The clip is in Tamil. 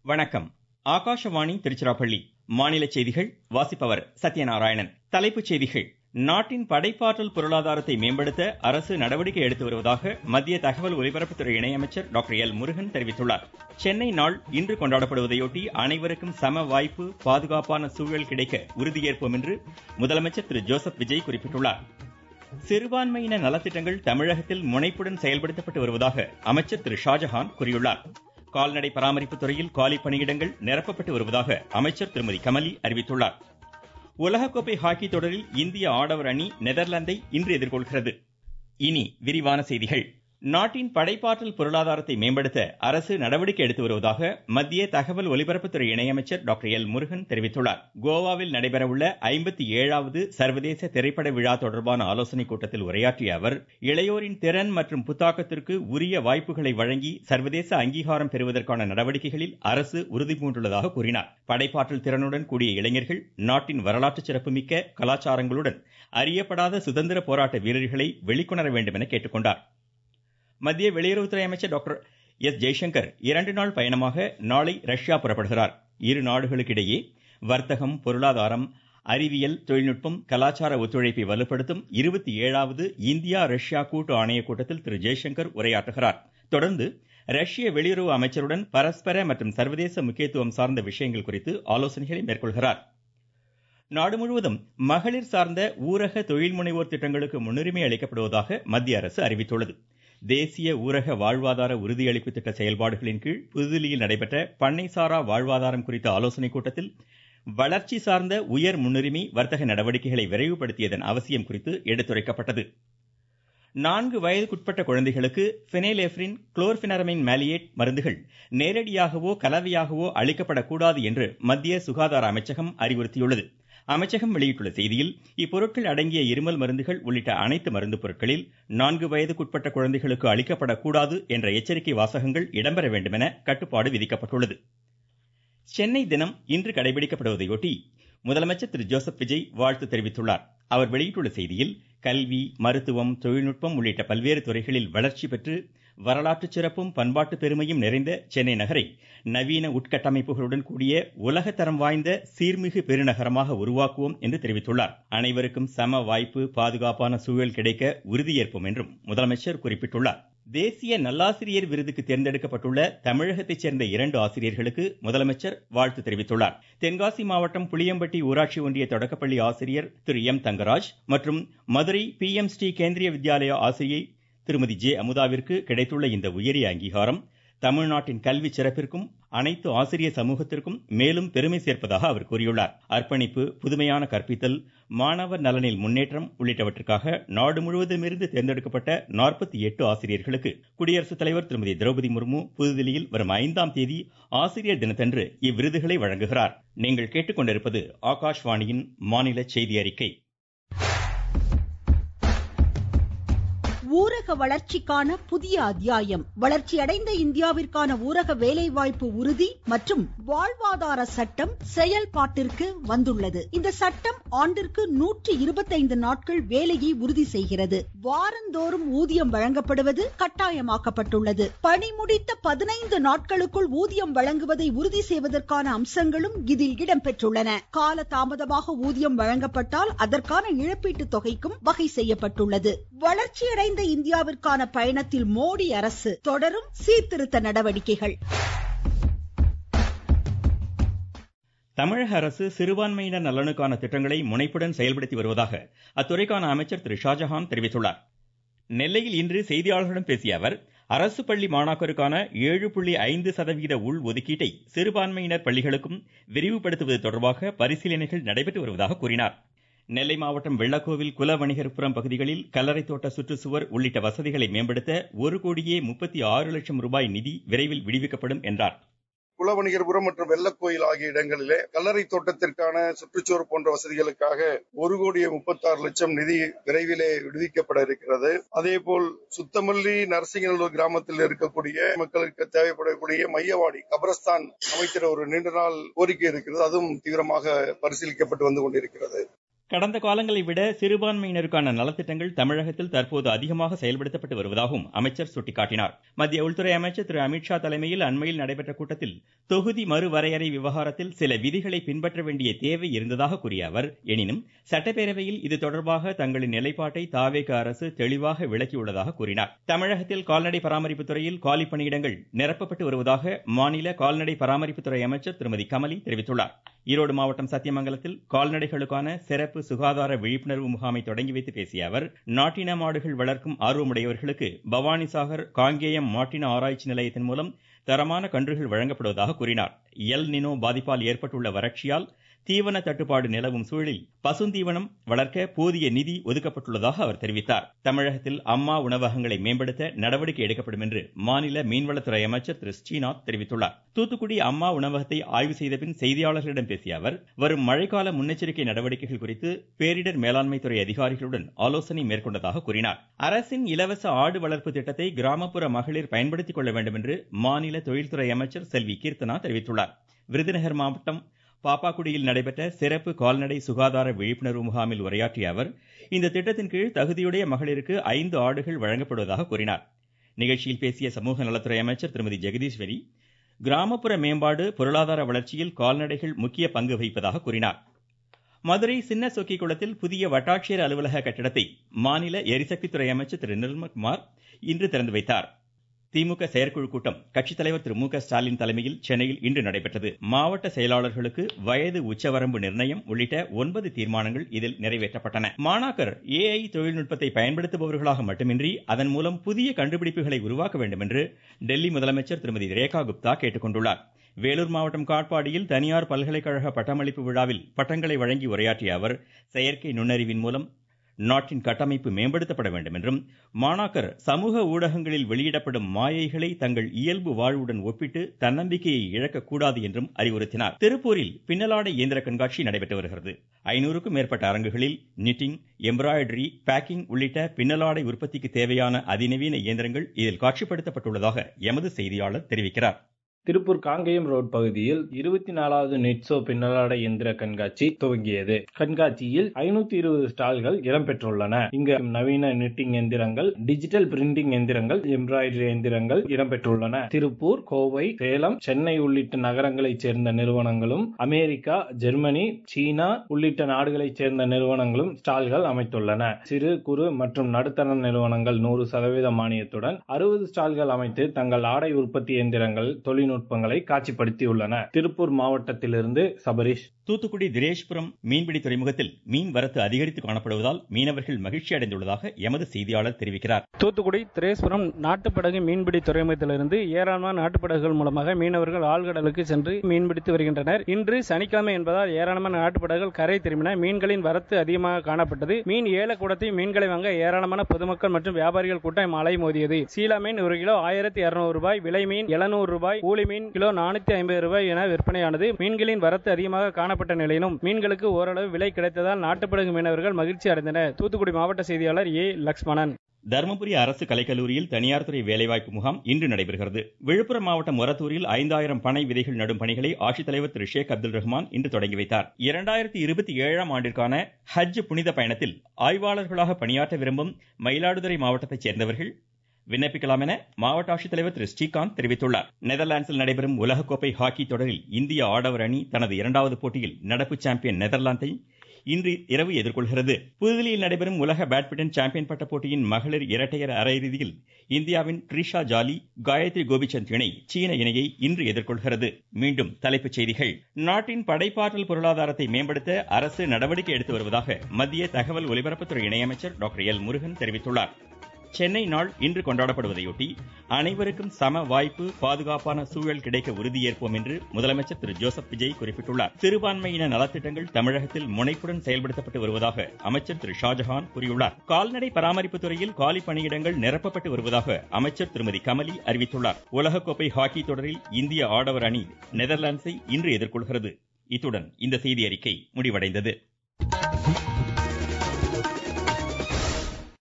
வணக்கம் ஆகாஷவாணி திருச்சிராப்பள்ளி மாநில செய்திகள் வாசிப்பவர் சத்யநாராயணன் தலைப்புச் செய்திகள் நாட்டின் படைப்பாற்றல் பொருளாதாரத்தை மேம்படுத்த அரசு நடவடிக்கை எடுத்து வருவதாக மத்திய தகவல் ஒலிபரப்புத்துறை இணையமைச்சர் டாக்டர் எல் முருகன் தெரிவித்துள்ளார் சென்னை நாள் இன்று கொண்டாடப்படுவதையொட்டி அனைவருக்கும் சம வாய்ப்பு பாதுகாப்பான சூழல் கிடைக்க உறுதியேற்போம் என்று முதலமைச்சர் திரு ஜோசப் விஜய் குறிப்பிட்டுள்ளார் சிறுபான்மையின நலத்திட்டங்கள் தமிழகத்தில் முனைப்புடன் செயல்படுத்தப்பட்டு வருவதாக அமைச்சர் திரு ஷாஜஹான் கூறியுள்ளார் கால்நடை பராமரிப்பு துறையில் காலி பணியிடங்கள் நிரப்பப்பட்டு வருவதாக அமைச்சர் திருமதி கமலி அறிவித்துள்ளார் உலகக்கோப்பை ஹாக்கி தொடரில் இந்திய ஆடவர் அணி நெதர்லாந்தை இன்று எதிர்கொள்கிறது இனி விரிவான செய்திகள் நாட்டின் படைப்பாற்றல் பொருளாதாரத்தை மேம்படுத்த அரசு நடவடிக்கை எடுத்து வருவதாக மத்திய தகவல் ஒலிபரப்புத்துறை இணையமைச்சர் டாக்டர் எல் முருகன் தெரிவித்துள்ளார் கோவாவில் நடைபெறவுள்ள ஐம்பத்தி ஏழாவது சர்வதேச திரைப்பட விழா தொடர்பான ஆலோசனைக் கூட்டத்தில் உரையாற்றிய அவர் இளையோரின் திறன் மற்றும் புத்தாக்கத்திற்கு உரிய வாய்ப்புகளை வழங்கி சர்வதேச அங்கீகாரம் பெறுவதற்கான நடவடிக்கைகளில் அரசு உறுதிபூண்டுள்ளதாக கூறினார் படைப்பாற்றல் திறனுடன் கூடிய இளைஞர்கள் நாட்டின் வரலாற்று சிறப்புமிக்க கலாச்சாரங்களுடன் அறியப்படாத சுதந்திர போராட்ட வீரர்களை வெளிக்கொணர வேண்டும் என கேட்டுக்கொண்டார் மத்திய வெளியுறவுத்துறை அமைச்சர் டாக்டர் எஸ் ஜெய்சங்கர் இரண்டு நாள் பயணமாக நாளை ரஷ்யா புறப்படுகிறார் இரு நாடுகளுக்கிடையே வர்த்தகம் பொருளாதாரம் அறிவியல் தொழில்நுட்பம் கலாச்சார ஒத்துழைப்பை வலுப்படுத்தும் இருபத்தி ஏழாவது இந்தியா ரஷ்யா கூட்டு ஆணைய கூட்டத்தில் திரு ஜெய்சங்கர் உரையாற்றுகிறார் தொடர்ந்து ரஷ்ய வெளியுறவு அமைச்சருடன் பரஸ்பர மற்றும் சர்வதேச முக்கியத்துவம் சார்ந்த விஷயங்கள் குறித்து ஆலோசனைகளை மேற்கொள்கிறார் நாடு முழுவதும் மகளிர் சார்ந்த ஊரக தொழில் முனைவோர் திட்டங்களுக்கு முன்னுரிமை அளிக்கப்படுவதாக மத்திய அரசு அறிவித்துள்ளது தேசிய ஊரக வாழ்வாதார உறுதியளிப்பு திட்ட செயல்பாடுகளின் கீழ் புதுதில்லியில் நடைபெற்ற பண்ணைசாரா வாழ்வாதாரம் குறித்த ஆலோசனைக் கூட்டத்தில் வளர்ச்சி சார்ந்த உயர் முன்னுரிமை வர்த்தக நடவடிக்கைகளை விரைவுபடுத்தியதன் அவசியம் குறித்து எடுத்துரைக்கப்பட்டது நான்கு வயதுக்குட்பட்ட குழந்தைகளுக்கு பினேலெப்ரின் குளோர்பினரமின் மேலியேட் மருந்துகள் நேரடியாகவோ கலவையாகவோ அளிக்கப்படக்கூடாது என்று மத்திய சுகாதார அமைச்சகம் அறிவுறுத்தியுள்ளது அமைச்சகம் வெளியிட்டுள்ள செய்தியில் இப்பொருட்கள் அடங்கிய இருமல் மருந்துகள் உள்ளிட்ட அனைத்து மருந்து பொருட்களில் நான்கு வயதுக்குட்பட்ட குழந்தைகளுக்கு அளிக்கப்படக்கூடாது என்ற எச்சரிக்கை வாசகங்கள் இடம்பெற வேண்டும் என கட்டுப்பாடு விதிக்கப்பட்டுள்ளது சென்னை தினம் இன்று கடைபிடிக்கப்படுவதையொட்டி முதலமைச்சர் திரு ஜோசப் விஜய் வாழ்த்து தெரிவித்துள்ளார் அவர் வெளியிட்டுள்ள செய்தியில் கல்வி மருத்துவம் தொழில்நுட்பம் உள்ளிட்ட பல்வேறு துறைகளில் வளர்ச்சி பெற்று வரலாற்று சிறப்பும் பண்பாட்டு பெருமையும் நிறைந்த சென்னை நகரை நவீன உட்கட்டமைப்புகளுடன் கூடிய உலகத்தரம் வாய்ந்த சீர்மிகு பெருநகரமாக உருவாக்குவோம் என்று தெரிவித்துள்ளார் அனைவருக்கும் சம வாய்ப்பு பாதுகாப்பான சூழல் கிடைக்க உறுதியேற்போம் என்றும் முதலமைச்சர் குறிப்பிட்டுள்ளார் தேசிய நல்லாசிரியர் விருதுக்கு தேர்ந்தெடுக்கப்பட்டுள்ள தமிழகத்தைச் சேர்ந்த இரண்டு ஆசிரியர்களுக்கு முதலமைச்சர் வாழ்த்து தெரிவித்துள்ளார் தென்காசி மாவட்டம் புளியம்பட்டி ஊராட்சி ஒன்றிய தொடக்கப்பள்ளி ஆசிரியர் திரு எம் தங்கராஜ் மற்றும் மதுரை பி எம் ஸ்ரீ கேந்திரிய வித்யாலயா ஆசிரியை திருமதி ஜே அமுதாவிற்கு கிடைத்துள்ள இந்த உயரிய அங்கீகாரம் தமிழ்நாட்டின் கல்வி சிறப்பிற்கும் அனைத்து ஆசிரியர் சமூகத்திற்கும் மேலும் பெருமை சேர்ப்பதாக அவர் கூறியுள்ளார் அர்ப்பணிப்பு புதுமையான கற்பித்தல் மாணவர் நலனில் முன்னேற்றம் உள்ளிட்டவற்றுக்காக நாடு முழுவதுமிருந்து தேர்ந்தெடுக்கப்பட்ட நாற்பத்தி எட்டு ஆசிரியர்களுக்கு குடியரசுத் தலைவர் திருமதி திரௌபதி முர்மு புதுதில்லியில் வரும் ஐந்தாம் தேதி ஆசிரியர் தினத்தன்று இவ்விருதுகளை வழங்குகிறார் நீங்கள் கேட்டுக்கொண்டிருப்பது ஆகாஷ்வாணியின் மாநில செய்தி அறிக்கை ஊரக வளர்ச்சிக்கான புதிய அத்தியாயம் வளர்ச்சியடைந்த இந்தியாவிற்கான ஊரக வேலைவாய்ப்பு உறுதி மற்றும் வாழ்வாதார சட்டம் செயல்பாட்டிற்கு வந்துள்ளது இந்த சட்டம் ஆண்டிற்கு நூற்றி இருபத்தைந்து நாட்கள் வேலையை உறுதி செய்கிறது வாரந்தோறும் ஊதியம் வழங்கப்படுவது கட்டாயமாக்கப்பட்டுள்ளது பணி முடித்த பதினைந்து நாட்களுக்குள் ஊதியம் வழங்குவதை உறுதி செய்வதற்கான அம்சங்களும் இதில் இடம்பெற்றுள்ளன கால தாமதமாக ஊதியம் வழங்கப்பட்டால் அதற்கான இழப்பீட்டு தொகைக்கும் வகை செய்யப்பட்டுள்ளது வளர்ச்சியடைந்த வளர்ந்த இந்தியாவிற்கான பயணத்தில் மோடி அரசு தொடரும் சீர்திருத்த நடவடிக்கைகள் தமிழக அரசு சிறுபான்மையினர் நலனுக்கான திட்டங்களை முனைப்புடன் செயல்படுத்தி வருவதாக அத்துறைக்கான அமைச்சர் திரு ஷாஜஹான் தெரிவித்துள்ளார் நெல்லையில் இன்று செய்தியாளர்களிடம் பேசிய அவர் அரசு பள்ளி மாணாக்கருக்கான ஏழு புள்ளி ஐந்து சதவீத உள் ஒதுக்கீட்டை சிறுபான்மையினர் பள்ளிகளுக்கும் விரிவுபடுத்துவது தொடர்பாக பரிசீலனைகள் நடைபெற்று வருவதாக கூறினார் நெல்லை மாவட்டம் வெள்ளக்கோவில் குல வணிகர்புரம் பகுதிகளில் கல்லறை தோட்ட சுற்றுச்சுவர் உள்ளிட்ட வசதிகளை மேம்படுத்த ஒரு கோடியே முப்பத்தி ஆறு லட்சம் ரூபாய் நிதி விரைவில் விடுவிக்கப்படும் என்றார் குலவணிகர்புரம் மற்றும் வெள்ளக்கோயில் ஆகிய இடங்களிலே கல்லறை தோட்டத்திற்கான சுற்றுச்சுவர் போன்ற வசதிகளுக்காக ஒரு கோடியே முப்பத்தாறு லட்சம் நிதி விரைவிலே விடுவிக்கப்பட இருக்கிறது அதேபோல் சுத்தமல்லி நரசிங்கநல்லூர் கிராமத்தில் இருக்கக்கூடிய மக்களுக்கு தேவைப்படக்கூடிய மையவாடி கபரஸ்தான் அமைக்கிற ஒரு நீண்ட நாள் கோரிக்கை இருக்கிறது அதுவும் தீவிரமாக பரிசீலிக்கப்பட்டு வந்து கொண்டிருக்கிறது கடந்த காலங்களை விட சிறுபான்மையினருக்கான நலத்திட்டங்கள் தமிழகத்தில் தற்போது அதிகமாக செயல்படுத்தப்பட்டு வருவதாகவும் அமைச்சர் சுட்டிக்காட்டினார் மத்திய உள்துறை அமைச்சர் திரு அமித்ஷா தலைமையில் அண்மையில் நடைபெற்ற கூட்டத்தில் தொகுதி மறுவரையறை விவகாரத்தில் சில விதிகளை பின்பற்ற வேண்டிய தேவை இருந்ததாக கூறிய அவர் எனினும் சட்டப்பேரவையில் இது தொடர்பாக தங்களின் நிலைப்பாட்டை தாவேக அரசு தெளிவாக விளக்கியுள்ளதாக கூறினார் தமிழகத்தில் கால்நடை பராமரிப்பு துறையில் காலி பணியிடங்கள் நிரப்பப்பட்டு வருவதாக மாநில கால்நடை பராமரிப்புத்துறை அமைச்சர் திருமதி கமலி தெரிவித்துள்ளார் ஈரோடு மாவட்டம் சத்தியமங்கலத்தில் கால்நடைகளுக்கான சிறப்பு சுகாதார விழிப்புணர்வு முகாமை தொடங்கி வைத்து பேசிய அவர் நாட்டின மாடுகள் வளர்க்கும் ஆர்வமுடையவர்களுக்கு பவானிசாகர் காங்கேயம் மாட்டின ஆராய்ச்சி நிலையத்தின் மூலம் தரமான கன்றுகள் வழங்கப்படுவதாக கூறினார் எல் நினோ பாதிப்பால் ஏற்பட்டுள்ள வறட்சியால் தீவன தட்டுப்பாடு நிலவும் சூழலில் பசுந்தீவனம் வளர்க்க போதிய நிதி ஒதுக்கப்பட்டுள்ளதாக அவர் தெரிவித்தார் தமிழகத்தில் அம்மா உணவகங்களை மேம்படுத்த நடவடிக்கை எடுக்கப்படும் என்று மாநில மீன்வளத்துறை அமைச்சர் திரு ஸ்ரீநாத் தெரிவித்துள்ளார் தூத்துக்குடி அம்மா உணவகத்தை ஆய்வு செய்த பின் செய்தியாளர்களிடம் பேசிய அவர் வரும் மழைக்கால முன்னெச்சரிக்கை நடவடிக்கைகள் குறித்து பேரிடர் மேலாண்மை துறை அதிகாரிகளுடன் ஆலோசனை மேற்கொண்டதாக கூறினார் அரசின் இலவச ஆடு வளர்ப்பு திட்டத்தை கிராமப்புற மகளிர் பயன்படுத்திக் கொள்ள வேண்டும் என்று மாநில தொழில்துறை அமைச்சர் செல்வி கீர்த்தனா தெரிவித்துள்ளார் விருதுநகர் மாவட்டம் பாப்பாக்குடியில் நடைபெற்ற சிறப்பு கால்நடை சுகாதார விழிப்புணர்வு முகாமில் உரையாற்றிய அவர் இந்த திட்டத்தின் கீழ் தகுதியுடைய மகளிருக்கு ஐந்து ஆடுகள் வழங்கப்படுவதாக கூறினார் நிகழ்ச்சியில் பேசிய சமூக நலத்துறை அமைச்சர் திருமதி ஜெகதீஸ்வரி கிராமப்புற மேம்பாடு பொருளாதார வளர்ச்சியில் கால்நடைகள் முக்கிய பங்கு வகிப்பதாக கூறினார் மதுரை சின்ன சொக்கிக்குளத்தில் புதிய வட்டாட்சியர் அலுவலக கட்டிடத்தை மாநில எரிசக்தித்துறை அமைச்சர் திரு நிர்மல்குமார் இன்று திறந்து வைத்தார் திமுக செயற்குழு கூட்டம் கட்சித் தலைவர் திரு மு க ஸ்டாலின் தலைமையில் சென்னையில் இன்று நடைபெற்றது மாவட்ட செயலாளர்களுக்கு வயது உச்சவரம்பு நிர்ணயம் உள்ளிட்ட ஒன்பது தீர்மானங்கள் இதில் நிறைவேற்றப்பட்டன மாணாக்கர் ஏஐ தொழில்நுட்பத்தை பயன்படுத்துபவர்களாக மட்டுமின்றி அதன் மூலம் புதிய கண்டுபிடிப்புகளை உருவாக்க வேண்டும் என்று டெல்லி முதலமைச்சர் திருமதி ரேகா குப்தா கேட்டுக்கொண்டுள்ளார் வேலூர் மாவட்டம் காட்பாடியில் தனியார் பல்கலைக்கழக பட்டமளிப்பு விழாவில் பட்டங்களை வழங்கி உரையாற்றிய அவர் செயற்கை நுண்ணறிவின் மூலம் நாட்டின் கட்டமைப்பு மேம்படுத்தப்பட வேண்டும் என்றும் மாணாக்கர் சமூக ஊடகங்களில் வெளியிடப்படும் மாயைகளை தங்கள் இயல்பு வாழ்வுடன் ஒப்பிட்டு தன்னம்பிக்கையை இழக்கக்கூடாது என்றும் அறிவுறுத்தினார் திருப்பூரில் பின்னலாடை இயந்திர கண்காட்சி நடைபெற்று வருகிறது ஐநூறுக்கும் மேற்பட்ட அரங்குகளில் நிட்டிங் எம்ப்ராய்டரி பேக்கிங் உள்ளிட்ட பின்னலாடை உற்பத்திக்கு தேவையான அதிநவீன இயந்திரங்கள் இதில் காட்சிப்படுத்தப்பட்டுள்ளதாக எமது செய்தியாளர் தெரிவிக்கிறார் திருப்பூர் காங்கேயம் ரோட் பகுதியில் இருபத்தி நாலாவது நெட்சோ பின்னலாடை எந்திர கண்காட்சி துவங்கியது கண்காட்சியில் ஐநூத்தி இருபது ஸ்டால்கள் இடம்பெற்றுள்ளன இங்கு நவீன நிட்டிங் எந்திரங்கள் டிஜிட்டல் பிரிண்டிங் எந்திரங்கள் எம்ப்ராய்டரி எந்திரங்கள் இடம்பெற்றுள்ளன திருப்பூர் கோவை சேலம் சென்னை உள்ளிட்ட நகரங்களைச் சேர்ந்த நிறுவனங்களும் அமெரிக்கா ஜெர்மனி சீனா உள்ளிட்ட நாடுகளைச் சேர்ந்த நிறுவனங்களும் ஸ்டால்கள் அமைத்துள்ளன சிறு குறு மற்றும் நடுத்தர நிறுவனங்கள் நூறு சதவீத மானியத்துடன் அறுபது ஸ்டால்கள் அமைத்து தங்கள் ஆடை உற்பத்தி எந்திரங்கள் தொழில்நுட்ப தொழில்நுட்பங்களை காட்சிப்படுத்தியுள்ளன திருப்பூர் மாவட்டத்திலிருந்து சபரீஷ் தூத்துக்குடி திரேஷ்புரம் மீன்பிடி துறைமுகத்தில் மீன் வரத்து அதிகரித்து காணப்படுவதால் மீனவர்கள் மகிழ்ச்சி அடைந்துள்ளதாக எமது செய்தியாளர் தெரிவிக்கிறார் தூத்துக்குடி திரேஸ்புரம் நாட்டுப்படகு மீன்பிடி துறைமுகத்திலிருந்து ஏராளமான நாட்டுப்படகுகள் மூலமாக மீனவர்கள் ஆழ்கடலுக்கு சென்று மீன்பிடித்து வருகின்றனர் இன்று சனிக்கிழமை என்பதால் ஏராளமான நாட்டுப்படகுகள் கரை திரும்பின மீன்களின் வரத்து அதிகமாக காணப்பட்டது மீன் ஏலக்கூடத்தை மீன்களை வாங்க ஏராளமான பொதுமக்கள் மற்றும் வியாபாரிகள் கூட்டம் அலை மோதியது சீலா மீன் ஒரு கிலோ ஆயிரத்தி இருநூறு ரூபாய் விலை மீன் எழுநூறு ரூபாய் ஊலி மீன் கிலோ நானூத்தி ஐம்பது ரூபாய் என விற்பனையானது மீன்களின் வரத்து அதிகமாக காணப்பட்ட நிலையிலும் மீன்களுக்கு ஓரளவு விலை கிடைத்ததால் நாட்டுப்படகு மீனவர்கள் மகிழ்ச்சி அடைந்தனர் தூத்துக்குடி மாவட்ட செய்தியாளர் ஏ லக்ஷ்மணன் தருமபுரி அரசு கலைக்கல்லூரியில் தனியார் துறை வேலைவாய்ப்பு முகாம் இன்று நடைபெறுகிறது விழுப்புரம் மாவட்டம் மொரத்தூரில் ஐந்தாயிரம் பனை விதைகள் நடும் பணிகளை ஆட்சித்தலைவர் திரு ஷேக் அப்துல் ரஹ்மான் இன்று தொடங்கி வைத்தார் இரண்டாயிரத்தி இருபத்தி ஏழாம் ஆண்டிற்கான ஹஜ் புனித பயணத்தில் ஆய்வாளர்களாக பணியாற்ற விரும்பும் மயிலாடுதுறை மாவட்டத்தைச் சேர்ந்தவர்கள் விண்ணப்பிக்கலாம் என மாவட்ட ஆட்சித்தலைவர் திரு ஸ்ரீகாந்த் தெரிவித்துள்ளார் நெதர்லாந்தில் நடைபெறும் உலகக்கோப்பை ஹாக்கி தொடரில் இந்திய ஆடவர் அணி தனது இரண்டாவது போட்டியில் நடப்பு சாம்பியன் நெதர்லாந்தை இன்று இரவு எதிர்கொள்கிறது புதுதில்லியில் நடைபெறும் உலக பேட்மிண்டன் சாம்பியன் பட்ட போட்டியின் மகளிர் இரட்டையர் அரையிறுதியில் இந்தியாவின் ட்ரிஷா ஜாலி காயத்ரி கோபிச்சந்த் இணை சீன இணையை இன்று எதிர்கொள்கிறது மீண்டும் தலைப்புச் செய்திகள் நாட்டின் படைப்பாற்றல் பொருளாதாரத்தை மேம்படுத்த அரசு நடவடிக்கை எடுத்து வருவதாக மத்திய தகவல் ஒலிபரப்புத்துறை இணையமைச்சர் டாக்டர் எல் முருகன் தெரிவித்துள்ளார் சென்னை நாள் இன்று கொண்டாடப்படுவதையொட்டி அனைவருக்கும் சம வாய்ப்பு பாதுகாப்பான சூழல் கிடைக்க உறுதியேற்போம் என்று முதலமைச்சர் திரு ஜோசப் விஜய் குறிப்பிட்டுள்ளார் சிறுபான்மையின நலத்திட்டங்கள் தமிழகத்தில் முனைப்புடன் செயல்படுத்தப்பட்டு வருவதாக அமைச்சர் திரு ஷாஜஹான் கூறியுள்ளார் கால்நடை பராமரிப்பு துறையில் காலி பணியிடங்கள் நிரப்பப்பட்டு வருவதாக அமைச்சர் திருமதி கமலி அறிவித்துள்ளார் உலகக்கோப்பை ஹாக்கி தொடரில் இந்திய ஆடவர் அணி நெதர்லாந்ட்ஸை இன்று எதிர்கொள்கிறது இத்துடன் இந்த செய்தி அறிக்கை முடிவடைந்தது